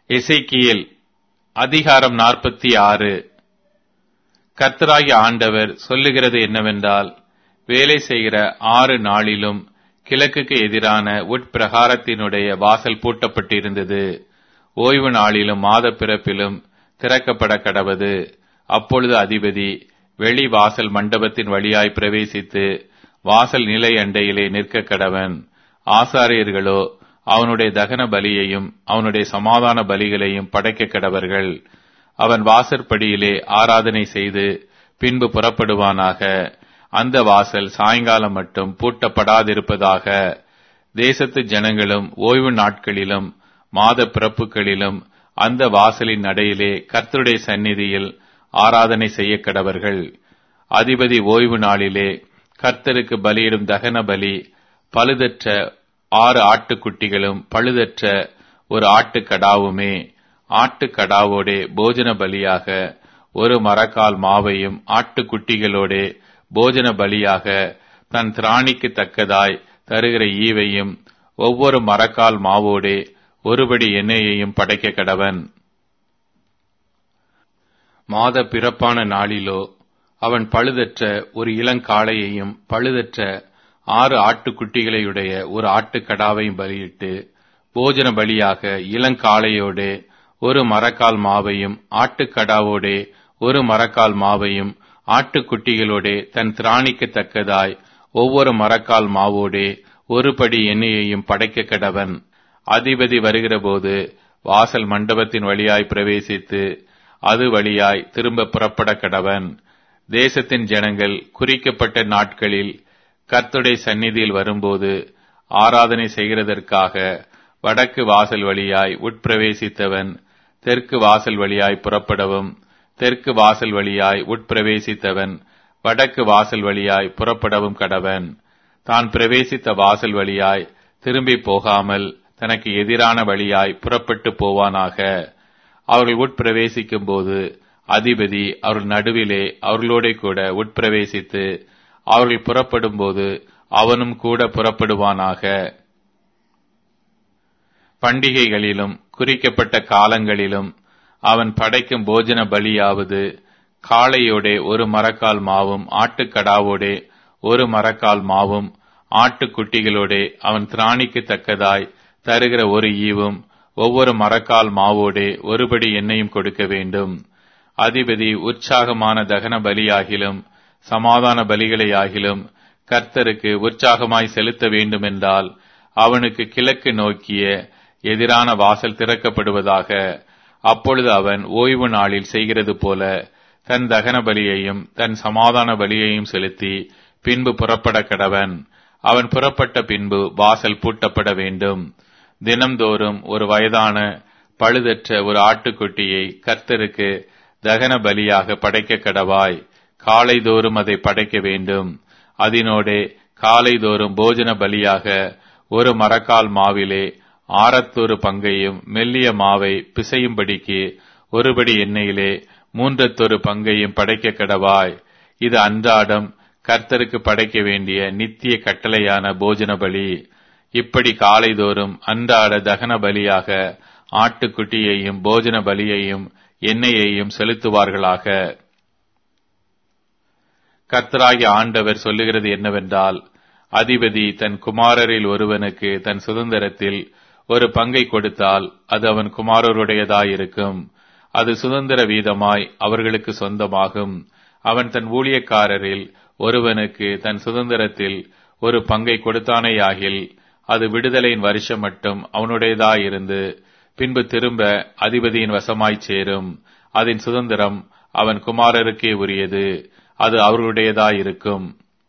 எசேக்கியேல் அதிகாரம் நாற்பத்தி ஆறு கர்த்தராகிய ஆண்டவர் சொல்லுகிறது என்னவென்றால் வேலை செய்கிற ஆறு நாளிலும் கிழக்குக்கு எதிரான உட்பிரகாரத்தினுடைய வாசல் பூட்டப்பட்டிருந்தது ஓய்வு நாளிலும் மாத பிறப்பிலும் திறக்கப்பட கடவது அப்பொழுது அதிபதி வெளி வாசல் மண்டபத்தின் வழியாய் பிரவேசித்து வாசல் நிலை அண்டையிலே நிற்க கடவன் ஆசாரியர்களோ அவனுடைய தகன பலியையும் அவனுடைய சமாதான பலிகளையும் படைக்க கடவர்கள் அவன் வாசற்படியிலே ஆராதனை செய்து பின்பு புறப்படுவானாக அந்த வாசல் சாயங்காலம் மட்டும் பூட்டப்படாதிருப்பதாக தேசத்து ஜனங்களும் ஓய்வு நாட்களிலும் மாத பிறப்புகளிலும் அந்த வாசலின் நடையிலே கர்த்தருடைய சந்நிதியில் ஆராதனை செய்ய கடவர்கள் அதிபதி ஓய்வு நாளிலே கர்த்தருக்கு பலியிடும் தகன பலி பழுதற்ற ஆறு ஆட்டுக்குட்டிகளும் பழுதற்ற ஒரு ஆட்டுக்கடாவுமே ஆட்டுக்கடாவோடே போஜன பலியாக ஒரு மரக்கால் மாவையும் ஆட்டுக்குட்டிகளோடே போஜன பலியாக தன் திராணிக்கு தக்கதாய் தருகிற ஈவையும் ஒவ்வொரு மரக்கால் மாவோடே ஒருபடி எண்ணெயையும் படைக்க கடவன் மாத பிறப்பான நாளிலோ அவன் பழுதற்ற ஒரு இளங்காளையையும் பழுதற்ற ஆறு ஆட்டுக்குட்டிகளையுடைய ஒரு ஆட்டுக்கடாவையும் பலியிட்டு போஜன பலியாக இளங்காளையோடே ஒரு மரக்கால் மாவையும் ஆட்டுக்கடாவோடே ஒரு மரக்கால் மாவையும் ஆட்டுக்குட்டிகளோடே தன் திராணிக்கு தக்கதாய் ஒவ்வொரு மரக்கால் மாவோடே ஒரு படி எண்ணெயையும் படைக்க கடவன் அதிபதி வருகிறபோது வாசல் மண்டபத்தின் வழியாய் பிரவேசித்து அது வழியாய் திரும்ப புறப்பட கடவன் தேசத்தின் ஜனங்கள் குறிக்கப்பட்ட நாட்களில் கர்த்துடைய சந்நிதியில் வரும்போது ஆராதனை செய்கிறதற்காக வடக்கு வாசல் வழியாய் உட்பிரவேசித்தவன் தெற்கு வாசல் வழியாய் புறப்படவும் தெற்கு வாசல் வழியாய் உட்பிரவேசித்தவன் வடக்கு வாசல் வழியாய் புறப்படவும் கடவன் தான் பிரவேசித்த வாசல் வழியாய் திரும்பி போகாமல் தனக்கு எதிரான வழியாய் புறப்பட்டு போவானாக அவர்கள் உட்பிரவேசிக்கும் போது அதிபதி அவர்கள் நடுவிலே அவர்களோட கூட உட்பிரவேசித்து அவர்கள் புறப்படும் போது அவனும் கூட புறப்படுவானாக பண்டிகைகளிலும் குறிக்கப்பட்ட காலங்களிலும் அவன் படைக்கும் போஜன பலியாவது காளையோடே ஒரு மரக்கால் மாவும் ஆட்டுக்கடாவோடே ஒரு மரக்கால் மாவும் ஆட்டுக்குட்டிகளோடே அவன் திராணிக்கு தக்கதாய் தருகிற ஒரு ஈவும் ஒவ்வொரு மரக்கால் மாவோடே ஒருபடி எண்ணெயும் கொடுக்க வேண்டும் அதிபதி உற்சாகமான தகன பலியாகிலும் சமாதான பலிகளையாகிலும் கர்த்தருக்கு உற்சாகமாய் செலுத்த வேண்டுமென்றால் அவனுக்கு கிழக்கு நோக்கிய எதிரான வாசல் திறக்கப்படுவதாக அப்பொழுது அவன் ஓய்வு நாளில் செய்கிறது போல தன் தகன பலியையும் தன் சமாதான பலியையும் செலுத்தி பின்பு புறப்பட கடவன் அவன் புறப்பட்ட பின்பு வாசல் பூட்டப்பட வேண்டும் தினம்தோறும் ஒரு வயதான பழுதற்ற ஒரு ஆட்டுக்குட்டியை கர்த்தருக்கு தகன பலியாக படைக்க கடவாய் காலைதோறும் அதை படைக்க வேண்டும் அதனோடே காலைதோறும் போஜன பலியாக ஒரு மரக்கால் மாவிலே ஆரத்தொரு பங்கையும் மெல்லிய மாவை பிசையும்படிக்கு ஒருபடி எண்ணெயிலே மூன்றத்தொரு பங்கையும் படைக்க கடவாய் இது அன்றாடம் கர்த்தருக்கு படைக்க வேண்டிய நித்திய கட்டளையான போஜன பலி இப்படி காலைதோறும் அன்றாட தகன பலியாக ஆட்டுக்குட்டியையும் போஜன பலியையும் எண்ணெயையும் செலுத்துவார்களாக கர்த்தராகிய ஆண்டவர் சொல்லுகிறது என்னவென்றால் அதிபதி தன் குமாரரில் ஒருவனுக்கு தன் சுதந்திரத்தில் ஒரு பங்கை கொடுத்தால் அது அவன் குமாரருடையதாயிருக்கும் அது சுதந்திர வீதமாய் அவர்களுக்கு சொந்தமாகும் அவன் தன் ஊழியக்காரரில் ஒருவனுக்கு தன் சுதந்திரத்தில் ஒரு பங்கை கொடுத்தானேயாகில் அது விடுதலையின் வருஷம் மட்டும் அவனுடையதாயிருந்து பின்பு திரும்ப அதிபதியின் வசமாய்ச் சேரும் அதன் சுதந்திரம் அவன் குமாரருக்கே உரியது அது அவர்களுடையதாயிருக்கும்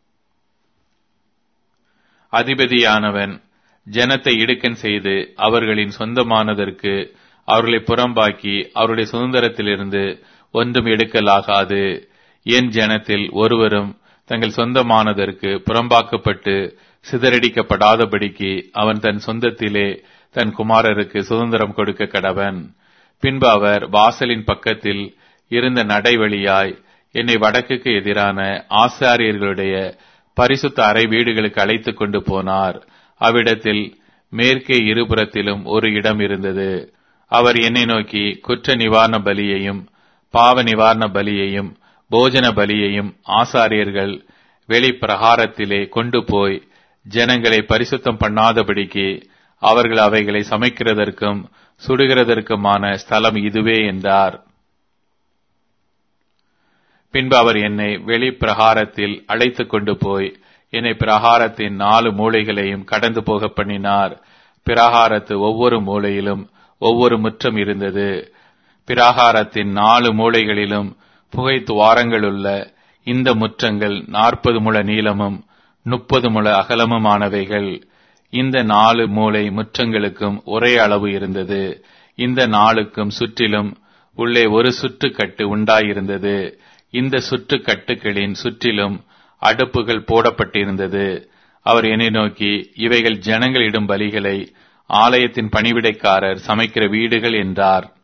அதிபதியானவன் ஜனத்தை இடுக்கன் செய்து அவர்களின் சொந்தமானதற்கு அவர்களை புறம்பாக்கி அவருடைய சுதந்திரத்திலிருந்து ஒன்றும் எடுக்கலாகாது என் ஜனத்தில் ஒருவரும் தங்கள் சொந்தமானதற்கு புறம்பாக்கப்பட்டு சிதறடிக்கப்படாதபடிக்கு அவன் தன் சொந்தத்திலே தன் குமாரருக்கு சுதந்திரம் கொடுக்க கடவன் பின்பு அவர் வாசலின் பக்கத்தில் இருந்த நடைவழியாய் என்னை வடக்குக்கு எதிரான ஆசாரியர்களுடைய பரிசுத்த அறை வீடுகளுக்கு அழைத்துக் கொண்டு போனார் அவ்விடத்தில் மேற்கே இருபுறத்திலும் ஒரு இடம் இருந்தது அவர் என்னை நோக்கி குற்ற நிவாரண பலியையும் பாவ நிவாரண பலியையும் போஜன பலியையும் ஆசாரியர்கள் வெளி பிரகாரத்திலே கொண்டு போய் ஜனங்களை பரிசுத்தம் பண்ணாதபடிக்கு அவர்கள் அவைகளை சமைக்கிறதற்கும் சுடுகிறதற்குமான ஸ்தலம் இதுவே என்றார் பின்பு அவர் என்னை வெளி பிரகாரத்தில் அழைத்து கொண்டு போய் என்னை பிரகாரத்தின் நாலு மூலைகளையும் கடந்து போக பண்ணினார் பிரகாரத்து ஒவ்வொரு மூலையிலும் ஒவ்வொரு முற்றம் இருந்தது பிராகாரத்தின் நாலு மூலைகளிலும் புகை துவாரங்களுள்ள இந்த முற்றங்கள் நாற்பது முழ நீளமும் முப்பது முழ அகலமுமானவைகள் இந்த நாலு மூலை முற்றங்களுக்கும் ஒரே அளவு இருந்தது இந்த நாளுக்கும் சுற்றிலும் உள்ளே ஒரு சுற்றுக்கட்டு உண்டாயிருந்தது இந்த சுற்றுக்கட்டுகளின் சுற்றிலும் அடுப்புகள் போடப்பட்டிருந்தது அவர் என்னை நோக்கி இவைகள் ஜனங்கள் இடும் பலிகளை ஆலயத்தின் பணிவிடைக்காரர் சமைக்கிற வீடுகள் என்றார்